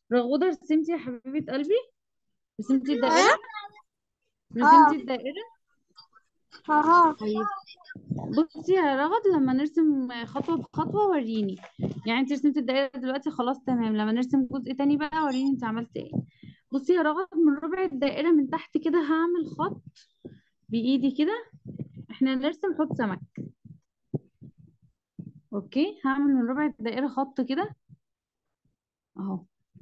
رغودة رسمتي يا حبيبة قلبي رسمتي الدائرة اه رسمتي الدائرة اه طيب بصي يا رغد لما نرسم خطوة بخطوة وريني يعني انت رسمتي الدائرة دلوقتي خلاص تمام لما نرسم جزء تاني بقى وريني انت عملتي ايه بصي يا رغد من ربع الدائرة من تحت كده هعمل خط بإيدي كده احنا نرسم حوض سمك اوكي هعمل من ربع الدائرة خط كده اهو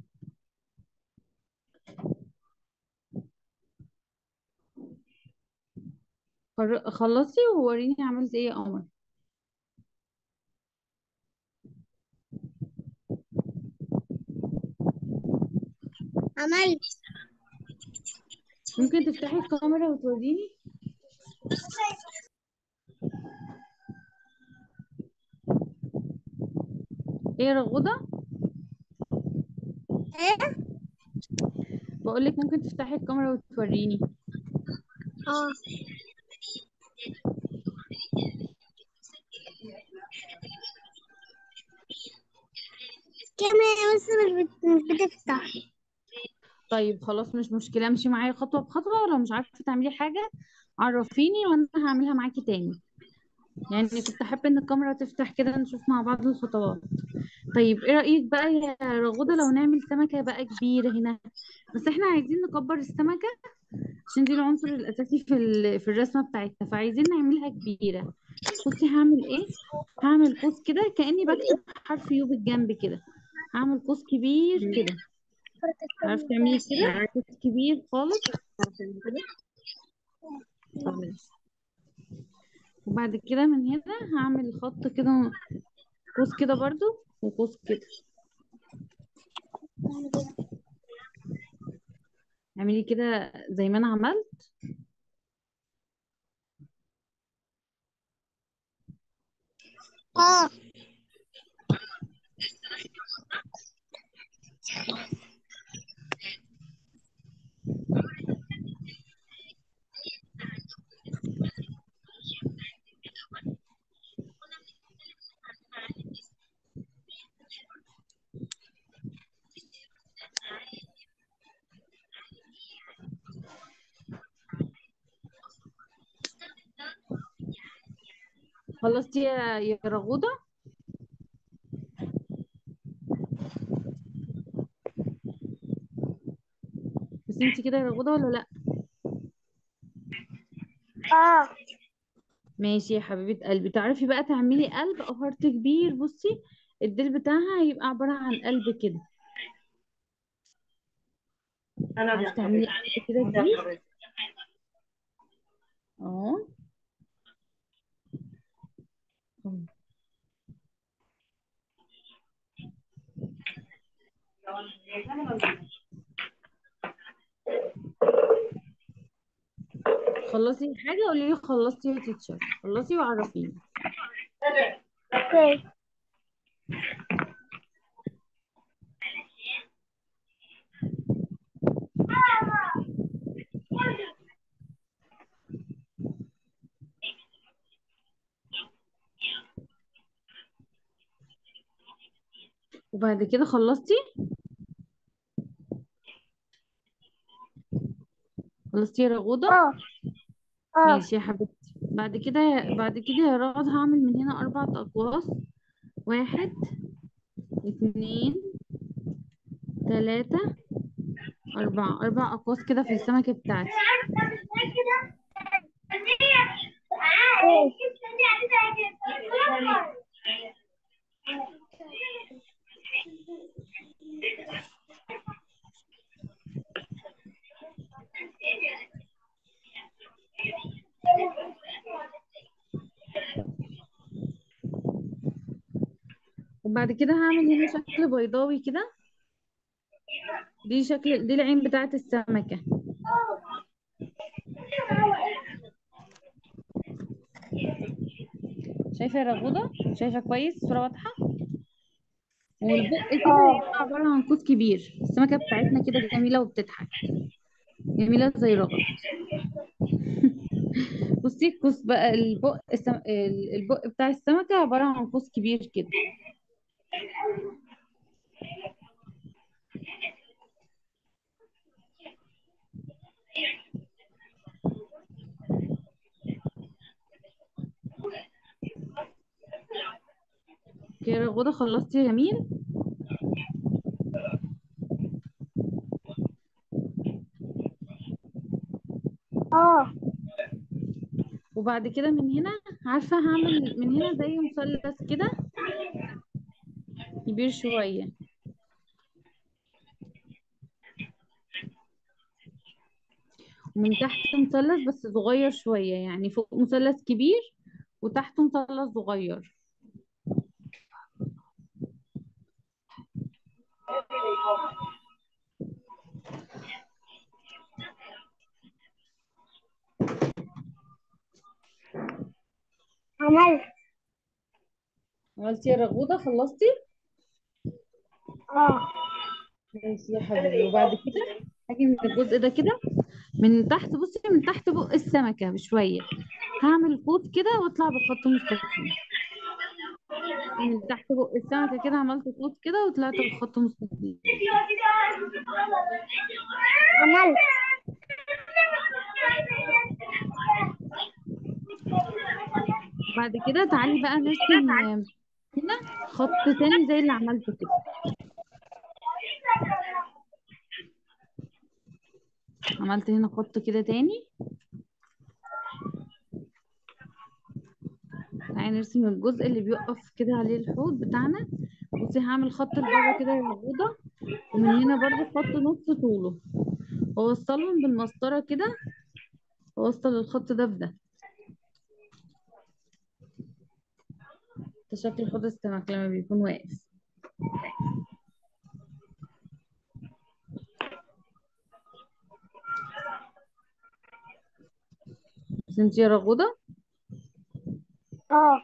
خر- خلصي ووريني عملت ايه يا قمر عملت ممكن تفتحي الكاميرا وتوريني ايه يا رغودة ايه بقولك ممكن تفتحي الكاميرا وتوريني اه كاميرا بس مش بت- مش بتفتح طيب خلاص مش مشكلة امشي معايا خطوة بخطوة ولو مش عارفة تعملي حاجة عرفيني وانا هعملها معاكي تاني يعني كنت احب ان الكاميرا تفتح كده نشوف مع بعض الخطوات طيب ايه رأيك بقى يا رغودة لو نعمل سمكة بقى كبيرة هنا بس احنا عايزين نكبر السمكة عشان دي العنصر الاساسي في ال- في الرسمة بتاعتنا فعايزين نعملها كبيرة بصي هعمل ايه هعمل قوس كده كأني بكتب حرف يو بالجنب كده هعمل قوس كبير كده عرفت تعملي كده قوس كبير خالص وبعد كده من هنا هعمل خط كده قوس كده برضو وقوس كده اعملي كده زي ما انا عملت اه خلصتي يا يا رغودة بس انتي كده يا رغودة ولا لا اه ماشي يا حبيبة قلبي تعرفي بقى تعملي قلب او هارت كبير بصي الديل بتاعها هيبقى عبارة عن قلب كده عارفة تعملي قلب كده كبير اه خلصي حاجة قولي لي خلصتي يا تيتشر خلصي وعرفيني اوكي وبعد كده خلصتي خلصتي يا رغودة اه اه ماشي يا حبيبتي بعد كده بعد كده يا رغد هعمل من هنا أربع أقواس واحد اتنين تلاتة أربعة أربع أقواس كده في السمكة بتاعتي وبعد كده هعمل هنا شكل بيضاوي كده دي شكل دي العين بتاعت السمكة شايفة يا رغودة شايفة كويس الصورة واضحة والبق كده هيبقى عبارة عن قوس كبير السمكة بتاعتنا كده جميلة وبتضحك جميلة زي رغد بصي القوس بقى البق السم... ال- البق بتاع السمكة عبارة عن قوس كبير كده يا رغودة خلصتي يا جميل اه وبعد كده من هنا عارفة هعمل من هنا زي مثلث كده كبير شوية ومن تحت مثلث بس صغير شوية يعني فوق مثلث كبير وتحته مثلث صغير عملت عملتي يا رغودة خلصتي اه ماشي يا حبيبي وبعد كده هاجي من الجزء ده كده من تحت بصي من تحت بق السمكة بشوية هعمل خط كده واطلع بخط مستقيم من تحت بق السمكة كده عملت خط كده وطلعت بخط مستقيم عملت بعد كده تعالي بقى نرسم آه، هنا خط تاني زي اللي عملته كده عملت هنا خط كده تاني تعالي نرسم الجزء اللي بيقف كده عليه الحوض بتاعنا بصي هعمل خط لبره كده موجودة ومن هنا برضو خط نص طوله واوصلهم بالمسطرة كده واوصل الخط ده بده ده شكل حوض السمك لما بيكون واقف فهمتي يا رغودة اه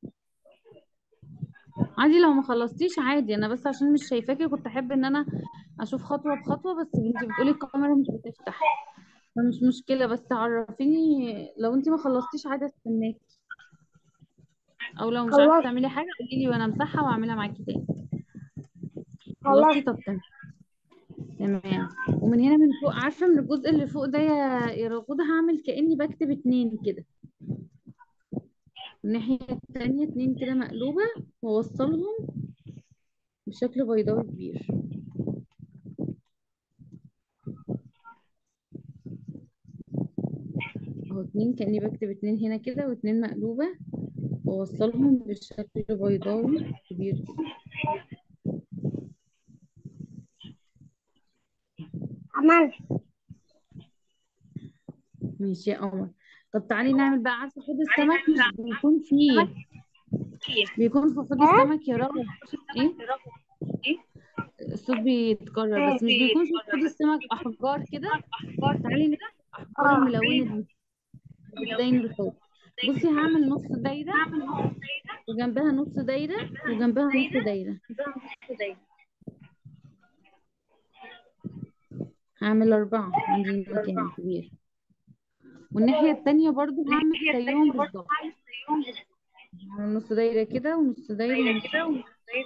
عادي لو ما خلصتيش عادي انا بس عشان مش شايفاكي كنت احب ان انا اشوف خطوة بخطوة بس انتي بتقولي الكاميرا مش بتفتح فمش مشكلة بس عرفيني لو انتي ما خلصتيش عادي استناكي او لو مش عارفة خلصت تعملي حاجة قولي لي وانا امسحها واعملها معاكي تاني خلصتي خلصت طب تمام تمام ومن هنا من فوق عارفة من الجزء اللي فوق ده يا يا رغودة هعمل كأني بكتب اتنين كده الناحية التانية اتنين كده مقلوبة واوصلهم بشكل بيضاوي كبير اهو اتنين كأني بكتب اتنين هنا كده واتنين مقلوبة واوصلهم بشكل بيضاوي كبير كده عملت ماشي يا قمر طب تعالي نعمل بقى عارفة حوض السمك مش بيكون فيه بيكون في حوض اه السمك يا رغد ايه الصوت بيتكرر بس مش بيكون في حوض السمك احجار كده تعالي نعمل الاحجار اه الملونة دي بتزين الحوض بصي هعمل نص دايرة وجنبها نص دايرة وجنبها نص دايرة هعمل أربعة عندي مكان كبير والناحية التانية برضو هعمل زيهم بالظبط هعمل نص دايرة كده ونص دايرة ونص دايرة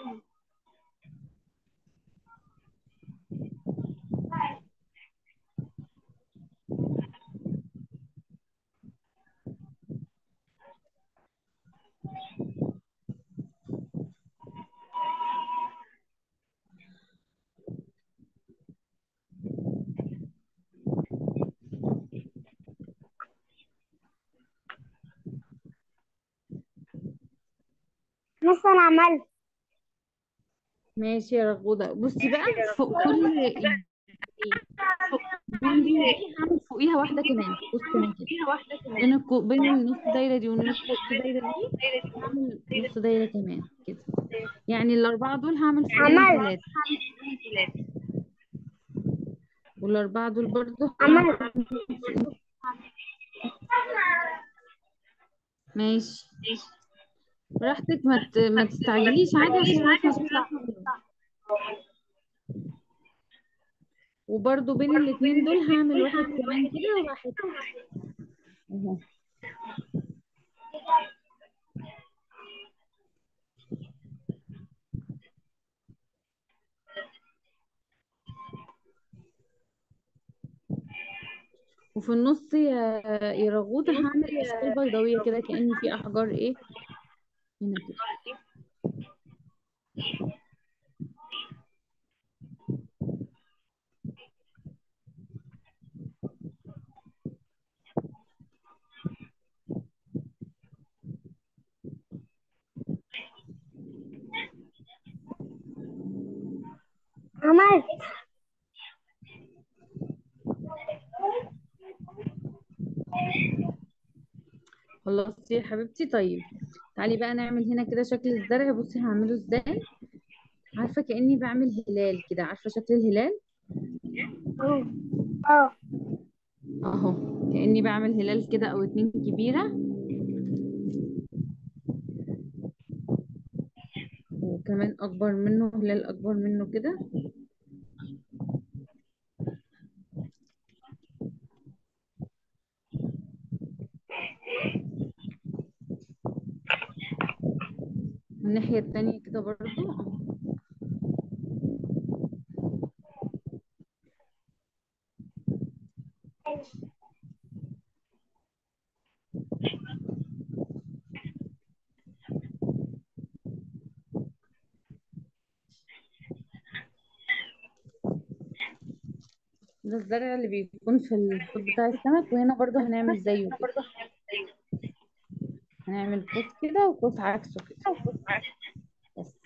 مثلا عملت ماشي يا رغودة بصي بقى فوق كل ايه بين دي ودي هعمل فوقيها واحدة كمان بص كمان كده بين الكو... بين النص دايرة دي والنص دايرة دي هعمل نص دايرة كمان كده يعني الأربعة دول هعمل فوقيهم عملت ثلاثة والأربعة دول برضو عملت هعمل فوقيهم ماشي براحتك ما ت... ما تستعجليش عادي عشان الرسمة تطلع حلوة وبرضو بين الاتنين دول هعمل واحد كمان كده وواحد اهو وفي النص يا يا رغودة هعمل أشكال بيضاوية كده كأن في أحجار إيه هنا كده عملت خلصتي يا حبيبتي طيب تعالي بقى نعمل هنا كده شكل الزرع بصي هعمله ازاي عارفة كأني بعمل هلال كده عارفة شكل الهلال اه اه اهو كأني بعمل هلال كده او اتنين كبيرة وكمان اكبر منه هلال اكبر منه كده الناحية التانية كده برضو اهو ده الزرع اللي بيكون في الحوض بتاع السمك وهنا برضو هنعمل زيه كده هنعمل قوس كده وقوس عكسه كده بس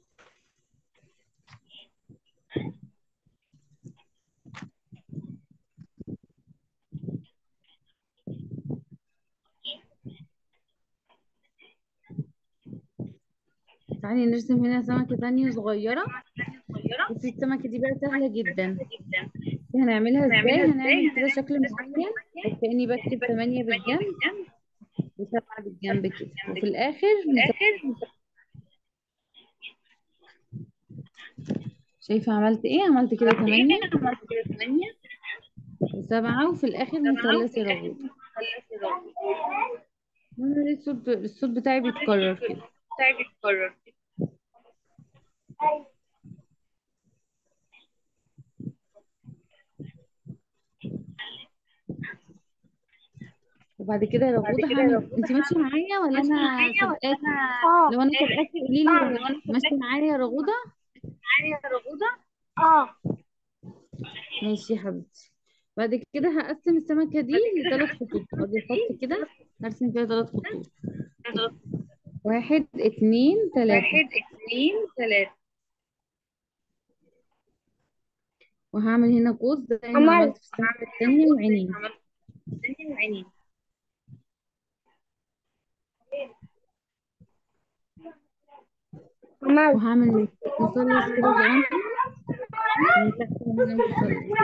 تعالي نرسم هنا سمكة تانية صغيرة بصي السمكة دي بقى سهلة جدا هنعملها ازاي هنعمل كده شكل معين بس كأني بكتب تمانية بالجنب وسبعة بالجنب كده وفي الآخر نسوي- شايفة عملت ايه عملت كده تمانية وسبعة وفي الآخر مثلث رغوة وانا ليه الصوت الصوت بتاعي بيتكرر كده وبعد كده يا رغودة هعمل انت ماشية معايا ولا انا سابقاكي اه لو انا سابقاكي قولي لي ماشية معايا يا رغودة اه ماشي يا حبيبتي بعد كده هقسم السمكة دي لثلاث خطوط ادي خط كده هرسم فيها ثلاث خطوط واحد اتنين تلاتة وهعمل هنا قوس زي ما عملت. عملت في السمكة التانية وعينين عملت وهعمل مثلث كده صغنن من تحت هنا مثلث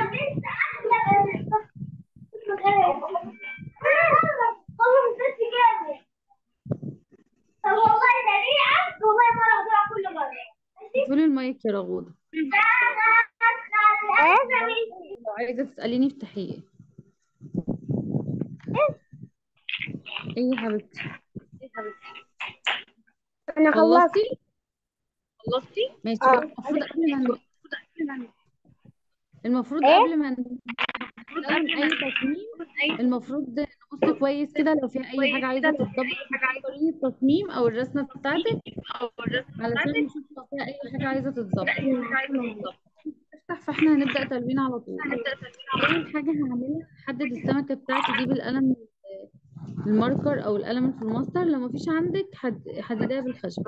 قولي المايك يا رغودة لو عايزة تسأليني افتحيه ايه يا حبيبتي انا خلصت خلصتي ماشي اه. بقى المفروض قبل ما ن- المفروض ايه؟ قبل ما ن- نعمل اي تصميم المفروض نبص كويس كده لو فيها اي حاجه عايزه تتظبط في طريقه التصميم او الرسمه بتاعتك علشان نشوف لو فيها اي حاجه عايزه تتظبط افتح فاحنا هنبدا تلوين على طول اول حاجه هعملها هحدد السمكه بتاعتي دي بالقلم الماركر او القلم الفلوماستر لو مفيش عندك حد حددها بالخشب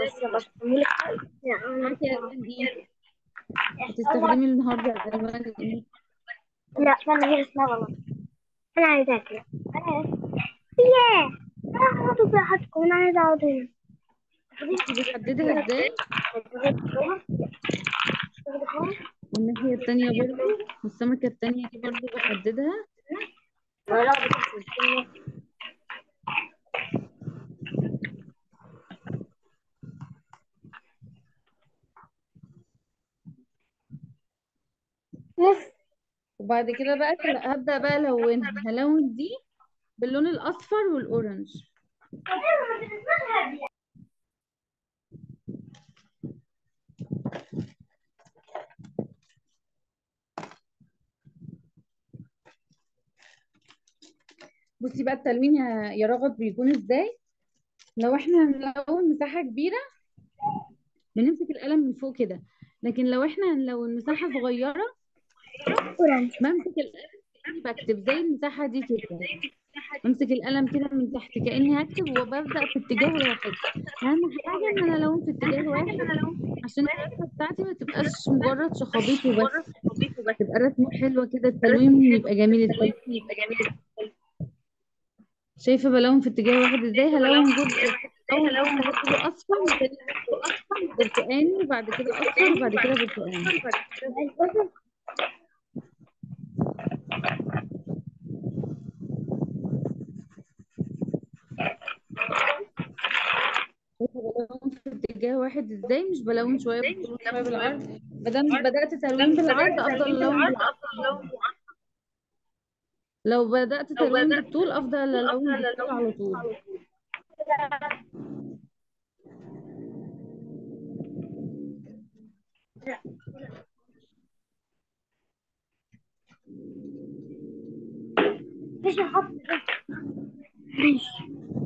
معاكي الوان ايه هتستخدمي النهارده الوان ايه لا انا هي اسمها غلط انا عايزة اكل انا عايزة ياه انا هقعد براحتكم انا عايزة اقعد هنا انت بتحددها ازاي والناحيه التانية برضو والسمكه التانية دي برضو بحددها وبعد كده بقى هبدأ بقى ألونها هلون دي باللون الأصفر والأورنج بصي بقى التلوين يا يا رغد بيكون ازاي لو احنا هنلون مساحة كبيرة بنمسك القلم من فوق كده لكن لو احنا هنلون مساحة صغيرة اورنج بمسك القلم بكتب زي المساحة دي كده امسك القلم كده من تحت كأني هكتب وببدأ في اتجاه واحد اهم حاجة ان انا الون في اتجاه واحد عشان الرسمة بتاعتي ما تبقاش مجرد شخابيط وبس تبقى رسمة حلوة كده التلوين يبقى جميل التلوين يبقى جميل شايفة بلون في اتجاه واحد ازاي هلون جزء اول لون هكتبه اصفر وتاني هكتبه برتقاني وبعد كده اصفر وبعد كده برتقاني شايفة بلون في اتجاه واحد ازاي مش بلون شوية بالطول وشوية بالعرض مادام بدأت تلوين بالعرض افضل الون بالعرض لو بدأت تلوين بالطول افضل الون بالطول على طول مش هحط ماشي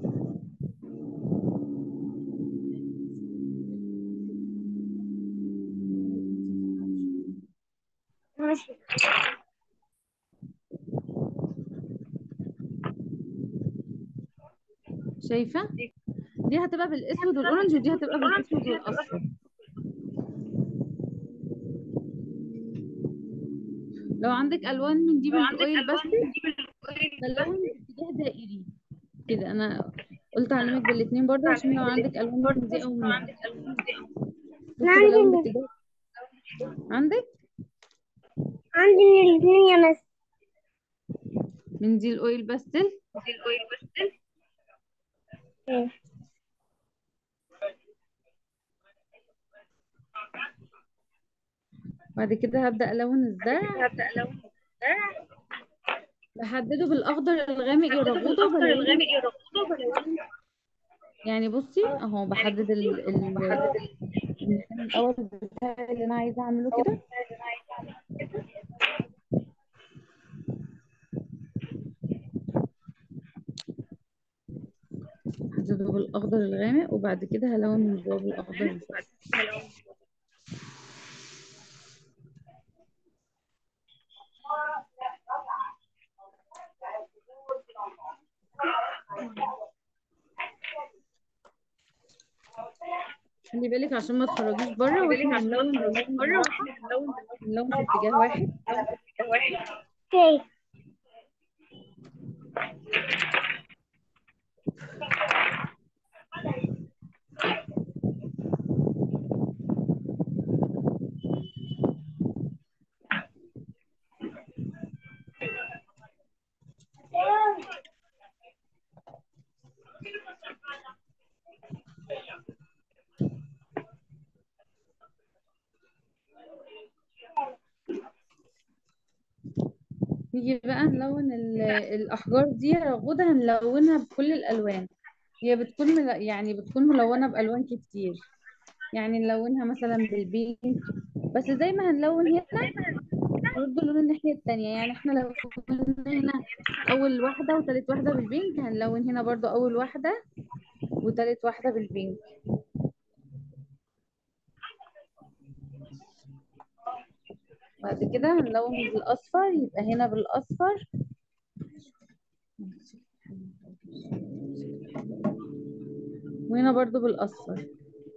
ماشي شايفة دي هتبقى بالاسود والاورنج ودي هتبقى بالاسود والاصفر لو عندك الوان من دي بالاويل بس فاللون باتجاه دائري كده انا قلت اعلمك بالاثنين برضه عشان لو عندك الوان من دي او من دي بصي عندي بلون من- باتجاه عندك عندي من الاثنين يا مس من دي الاويل باستل إيه. بعد كده هبدأ الون الزرع بحدده بالاخضر الغامق يرغوده وبلونه يعني بصي اهو بحدد ال ال المكان الاول بتاعي اللي انا عايزه اعمله كده هحدده بالاخضر الغامق وبعد كده هلون من جوه بالاخضر الفاتح خلي بالك عشان ما تخرجيش بره واحنا هنلون بنلون بالراحه بنلون في اتجاه واحد اوكي نيجي بقى نلون ال- الأحجار دي رغودة هنلونها بكل الألوان هي بتكون مل... يعني بتكون ملونة بألوان كتير يعني نلونها مثلا بالبينك بس زي ما هنلون هنا برضه اللون الناحية التانية يعني احنا لو هنا أول واحدة وتالت واحدة بالبينك هنلون هنا برضه أول واحدة وتالت واحدة بالبينك بعد كده هنلون بالأصفر يبقى هنا بالأصفر وهنا برضو بالأصفر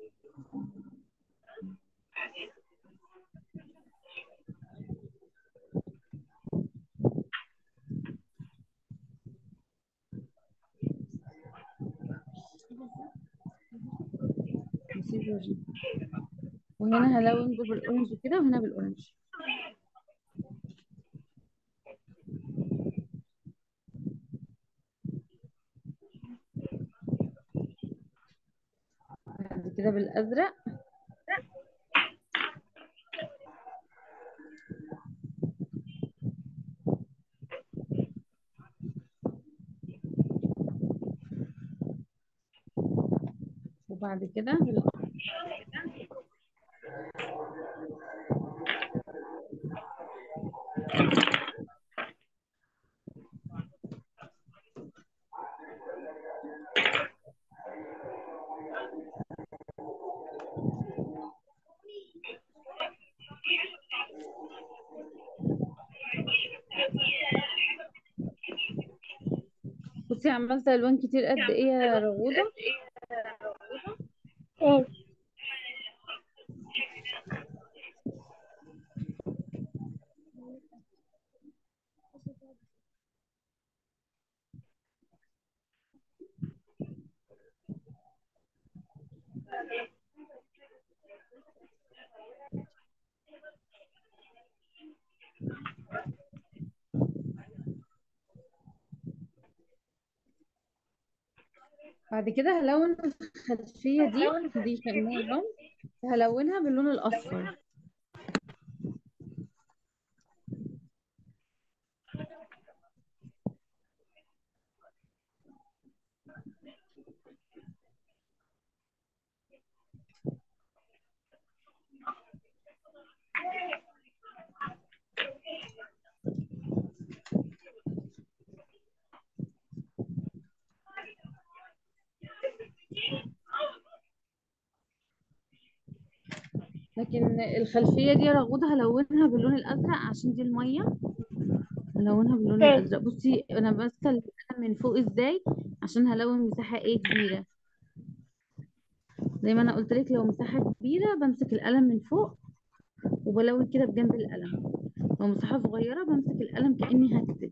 نسيب دي. وهنا هلون ده بالأورنج كده وهنا بالأورنج بعد كده بالأزرق وبعد كده بال- بصي عملت الوان كتير قد ايه يا رغوده ايه بعد كده هلون الخلفيه دي دي خلينا لون هلونها باللون الاصفر لكن الخلفيه دي يا رغوده هلونها باللون الازرق عشان دي الميه هلونها باللون ايه الازرق بصي انا ماسكه القلم من فوق ازاي عشان هلون مساحه ايه كبيره زي ما انا قلت لك لو مساحه كبيره بمسك القلم من فوق وبلون كده بجنب القلم لو مساحه صغيره بمسك القلم كاني هكتب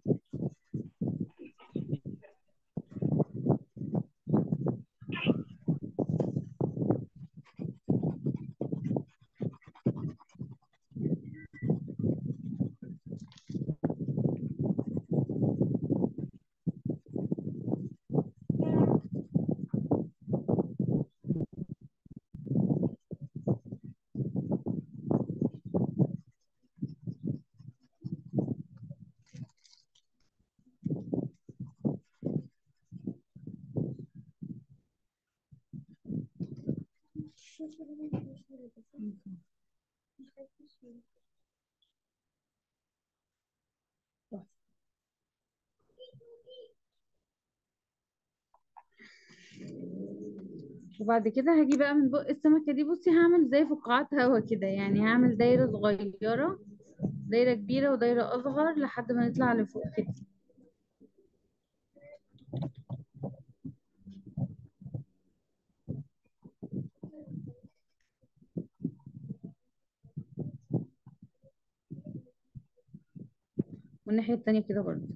وبعد كده هاجي بقى من بق السمكه دي بصي هعمل زي فقاعات هوا كده يعني هعمل دايره صغيره دايره كبيره ودايره اصغر لحد ما نطلع لفوق كده والناحيه التانيه كده برضه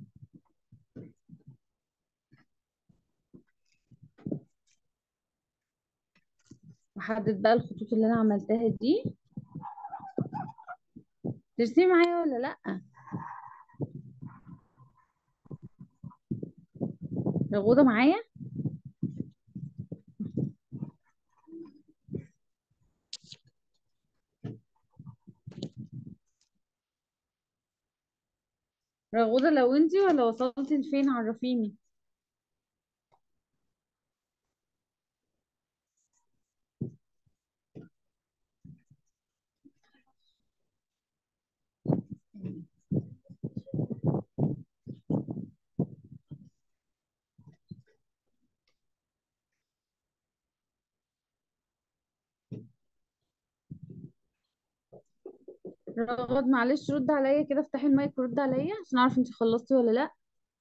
واحدد بقى الخطوط اللي انا عملتها دي ترسمي معايا ولا لا رغوده معايا رغوده لو انتي ولا وصلتي لفين عرفيني رغد معلش رد عليا كده افتحي المايك ورد عليا عشان اعرف انتي خلصتي ولا لا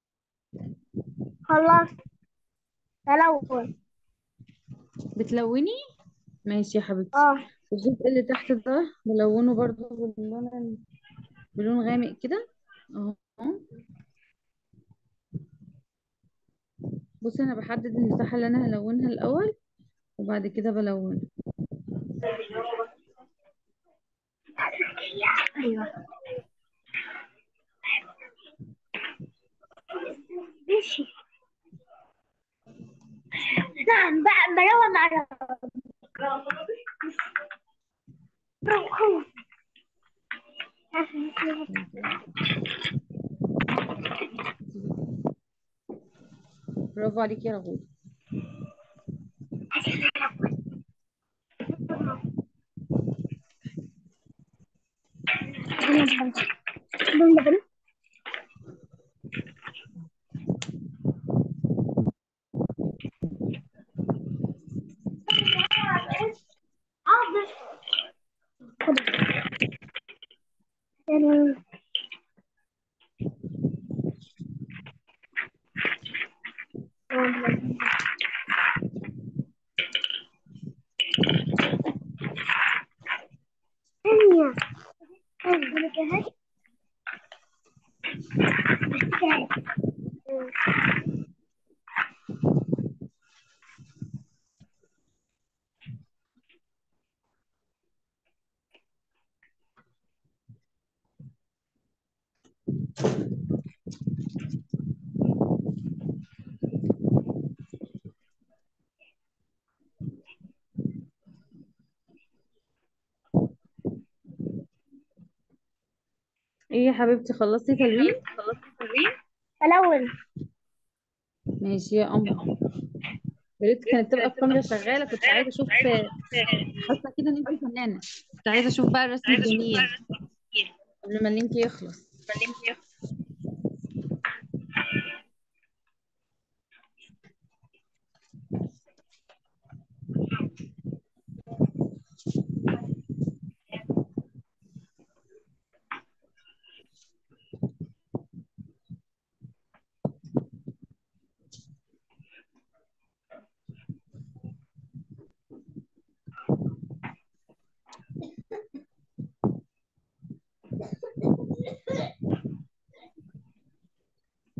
خلصت تلون بتلوني ماشي يا حبيبتي اه الجزء اللي تحت ده بلونه برضو باللون بلون غامق كده اهو بصي انا بحدد المساحه اللي انا هلونها الاول وبعد كده بلون ايوه ماشي نعم بقى بلون على برافو عليكي يا رغود ثانية ثانية جهزت ايه يا حبيبتي خلصتي تلوين ألون ماشي يا قمر يا ريت كانت تبقى الكاميرا شغاله كنت عايزه اشوف حاسه كده ان انت فنانه كنت عايزه اشوف بقى الرسم الجميل قبل ما اللينك يخلص